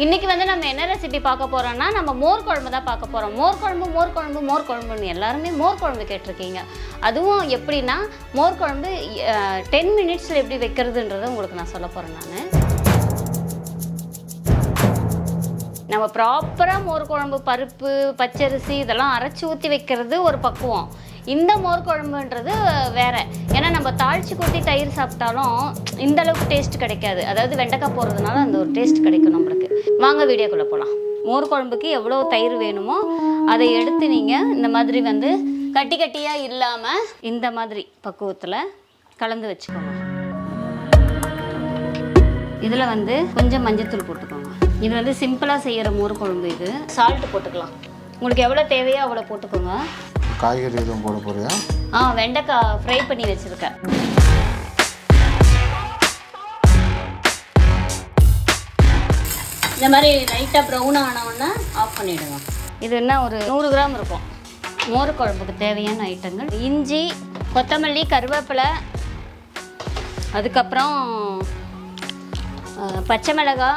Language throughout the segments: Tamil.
இன்னைக்கு வந்து நம்ம என்ன ரெசிபி பார்க்க போறோம்னா நம்ம மோர் குழம்பு தான் பார்க்க போறோம் மோர் குழம்பு மோர் குழம்பு மோர் குழம்புன்னு எல்லாருமே மோர் குழம்பு கேட்டிருக்கீங்க அதுவும் எப்படின்னா மோர் குழம்பு டென் மினிட்ஸில் எப்படி வைக்கிறதுன்றதை உங்களுக்கு நான் சொல்ல போறேன் நான் நம்ம ப்ராப்பராக மோர் குழம்பு பருப்பு பச்சரிசி இதெல்லாம் அரைச்சி ஊற்றி வைக்கிறது ஒரு பக்குவம் இந்த மோர் குழம்புன்றது வேற ஏன்னா நம்ம தாளிச்சு கொட்டி தயிர் சாப்பிட்டாலும் இந்த அளவுக்கு டேஸ்ட் கிடைக்காது அதாவது வெண்டைக்காய் போடுறதுனால அந்த ஒரு டேஸ்ட் கிடைக்கும் நம்மளுக்கு வாங்க வீடியோக்குள்ளே போகலாம் மோர் குழம்புக்கு எவ்வளோ தயிர் வேணுமோ அதை எடுத்து நீங்கள் இந்த மாதிரி வந்து கட்டி கட்டியாக இல்லாமல் இந்த மாதிரி பக்குவத்தில் கலந்து வச்சுக்கோங்க இதில் வந்து கொஞ்சம் மஞ்சத்தூள் போட்டுக்கோங்க இது வந்து சிம்பிளாக செய்கிற மோர் குழம்பு இது சால்ட் போட்டுக்கலாம் உங்களுக்கு எவ்வளோ தேவையோ அவ்வளோ போட்டுக்கோங்க காய்கறி எதுவும் போட போறியா ஆ வெண்டைக்காய் ஃப்ரை பண்ணி வச்சுருக்கேன் இந்த மாதிரி லைட்டாக ப்ரௌன் ஆனவுடனே ஆஃப் பண்ணிவிடுங்க இது என்ன ஒரு நூறு கிராம் இருக்கும் மோர் குழம்புக்கு தேவையான ஐட்டங்கள் இஞ்சி கொத்தமல்லி கருவேப்பிலை அதுக்கப்புறம் அஹ், பச்சை மிளகாய்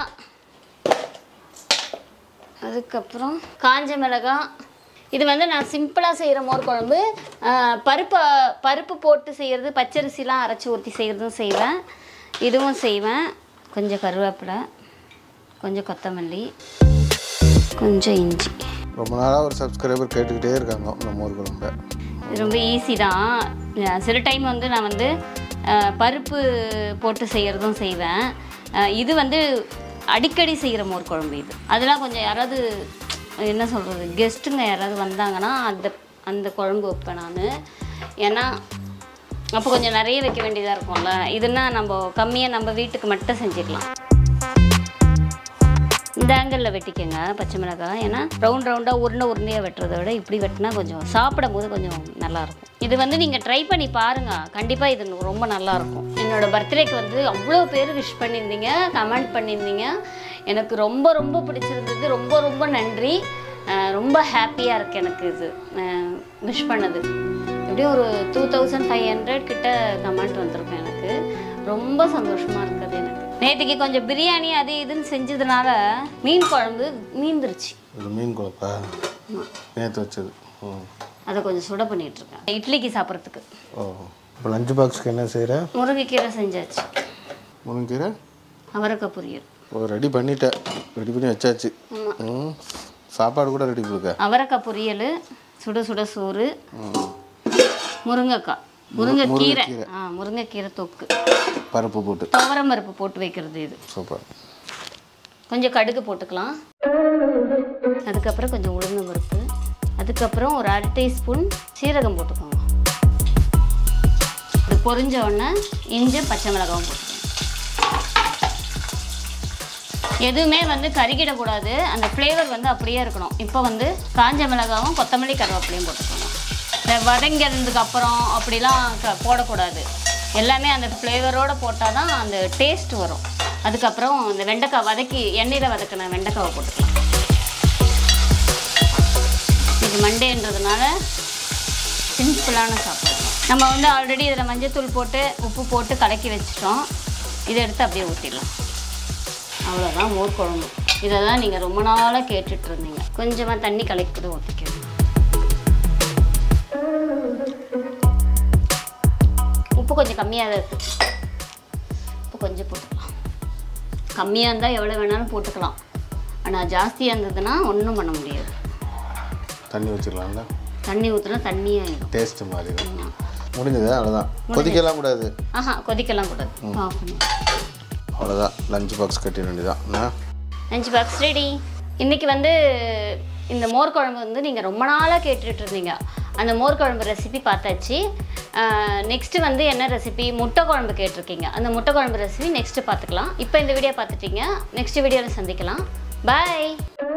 அதுக்கப்புறம் காஞ்ச மிளகாய் இது வந்து நான் சிம்பிளாக செய்கிற மோர் குழம்பு அஹ், பருப்பு பருப்பு போட்டு செய்கிறது பச்சரிசிலாம் அரைச்சி ஊற்றி செய்கிறதும் செய்வேன் இதுவும் செய்வேன் கொஞ்சம் கருவேப்பிலை கொஞ்சம் கொத்தமல்லி கொஞ்சம் இஞ்சி ரொம்ப நாளாக ஒரு சப்ஸ்கிரைபர் கேட்டுக்கிட்டே இருக்காங்க இந்த மோர் குழம்பு இது ரொம்ப ஈஸி தான் அஹ் சில டைம் வந்து நான் வந்து அஹ், பருப்பு போட்டு செய்கிறதும் செய்வேன் அஹ், இது வந்து அடிக்கடி செய்கிற மோர் குழம்பு இது அதெல்லாம் கொஞ்சம் யாராவது என்ன சொல்கிறது கெஸ்ட்டுங்க யாராவது வந்தாங்கன்னா அந்த அந்த குழம்பு வைப்பேன் நான் ஏன்னா அப்போ கொஞ்சம் நிறைய வைக்க வேண்டியதாக இருக்கும்ல இதுன்னா நம்ம கம்மியாக நம்ம வீட்டுக்கு மட்டும் செஞ்சுக்கலாம் இந்த ஆங்கிளில் வெட்டிக்கோங்க பச்சை மிளகாய் ஏன்னா ரவுண்ட் ரவுண்டாக உருண்டை உருண்டையாக வெட்டுறதை விட இப்படி வெட்டினா கொஞ்சம் சாப்பிடும் போது கொஞ்சம் நல்லாயிருக்கும் இது வந்து நீங்கள் ட்ரை பண்ணி பாருங்கள் கண்டிப்பாக இது ரொம்ப நல்லாயிருக்கும் என்னோட பர்த்டேக்கு வந்து அவ்வளோ பேர் விஷ் பண்ணியிருந்தீங்க கமெண்ட் பண்ணியிருந்தீங்க எனக்கு ரொம்ப ரொம்ப பிடிச்சிருந்தது ரொம்ப ரொம்ப நன்றி அஹ் ரொம்ப ஹாப்பியாக இருக்குது எனக்கு இது விஷ் பண்ணது எப்படியும் ஒரு டூ தௌசண்ட் ஃபைவ் ஹண்ட்ரட் கிட்ட கமெண்ட் வந்திருக்கும் எனக்கு ரொம்ப சந்தோஷமாக இருக்குது எனக்கு நேற்றுக்கு கொஞ்சம் பிரியாணி அது இதுன்னு செஞ்சதுனால மீன் குழம்பு மீந்துருச்சு இது மீன் குழம்பா நேற்று வச்சது ம் அதை கொஞ்சம் சுட பண்ணிட்டு இருக்கேன் இட்லிக்கு சாப்பிட்றதுக்கு ஓ இப்போ லஞ்ச் பாக்ஸ்க்கு என்ன செய்கிற முருங்கைக்கீரை செஞ்சாச்சு முருங்கீரை அவரைக்காய் பொரியல் ஓ ரெடி பண்ணிட்டேன் ரெடி பண்ணி வச்சாச்சு ம் சாப்பாடு கூட ரெடி கொடுக்க அவரைக்காய் பொரியல் சுட சுட சோறு ம் முருங்கைக்காய் முருங்கைக்கீரை முருங்கைக்கீரை. ஆ முருங்கைக்கீரை தொக்கு பருப்பு போட்டு துவரம் பருப்பு போட்டு வைக்கிறது இது சூப்பர் கொஞ்சம் கடுகு போட்டுக்கலாம் அதுக்கப்புறம் கொஞ்சம் உளுந்து பருப்பு அதுக்கப்புறம் ஒரு அரை டீஸ்பூன் சீரகம் போட்டுக்கோங்க இது பொரிஞ்ச உடனே இஞ்சி பச்சை மிளகாவும் போட்டுக்கோங்க எதுவுமே வந்து கருகிடக்கூடாது அந்த ஃப்ளேவர் வந்து அப்படியே இருக்கணும் இப்போ வந்து காஞ்ச மிளகாவும் கொத்தமல்லி கருவேப்பிலையும் போட்டுக்கோங்க இந்த வதங்கிறதுக்கு அப்புறம் அப்படிலாம் க போடக்கூடாது எல்லாமே அந்த ஃப்ளேவரோடு போட்டால் தான் அந்த டேஸ்ட் வரும் அதுக்கப்புறம் இந்த வெண்டைக்காய் வதக்கி எண்ணெயில் வதக்கின வெண்டைக்காவை போட்டுக்கலாம் இது மண்டேன்றதுனால சிம்பிளான சாப்பாடு நம்ம வந்து ஆல்ரெடி இதில் மஞ்சத்தூள் போட்டு உப்பு போட்டு கலக்கி வச்சிட்டோம் இதை எடுத்து அப்படியே ஊற்றிடலாம் அவ்வளோதான் மோர் குழம்பு இதை தான் நீங்கள் ரொம்ப நாளாக கேட்டுட்டு இருந்தீங்க கொஞ்சமாக தண்ணி கலக்கி கூட ஊற்றிக்கணும் உப்பு கொஞ்சம் கம்மியாக தான் இருக்குது உப்பு கொஞ்சம் போட்டுக்கலாம் கம்மியாக இருந்தால் எவ்வளோ வேணாலும் போட்டுக்கலாம் ஆனால் ஜாஸ்தியாக இருந்ததுன்னா ஒன்றும் பண்ண முடியாது தண்ணி வச்சுக்கலாம்ல தண்ணி ஊற்றினா தண்ணியாகிடும் டேஸ்ட்டு மாதிரி தான் முடிஞ்சது அவ்வளோதான் கொதிக்கலாம் கூடாது ஆஹா கொதிக்கலாம் கூடாது ஆஃப் பண்ணி அவ்வளோதான் லஞ்ச் பாக்ஸ் கட்டிட வேண்டியதான் என்ன லஞ்ச் பாக்ஸ் ரெடி இன்றைக்கி வந்து இந்த மோர் குழம்பு வந்து நீங்கள் ரொம்ப நாளாக கேட்டுட்டு இருந்தீங்க அந்த மோர் குழம்பு ரெசிபி பார்த்தாச்சு நெக்ஸ்ட்டு வந்து என்ன ரெசிபி முட்டை குழம்பு கேட்டிருக்கீங்க அந்த முட்டை குழம்பு ரெசிபி நெக்ஸ்ட்டு பார்த்துக்கலாம் இப்போ இந்த வீடியோ பார்த்துட்டீங்க நெக்ஸ்ட் வீடியோவில் சந்திக்கலாம் பாய்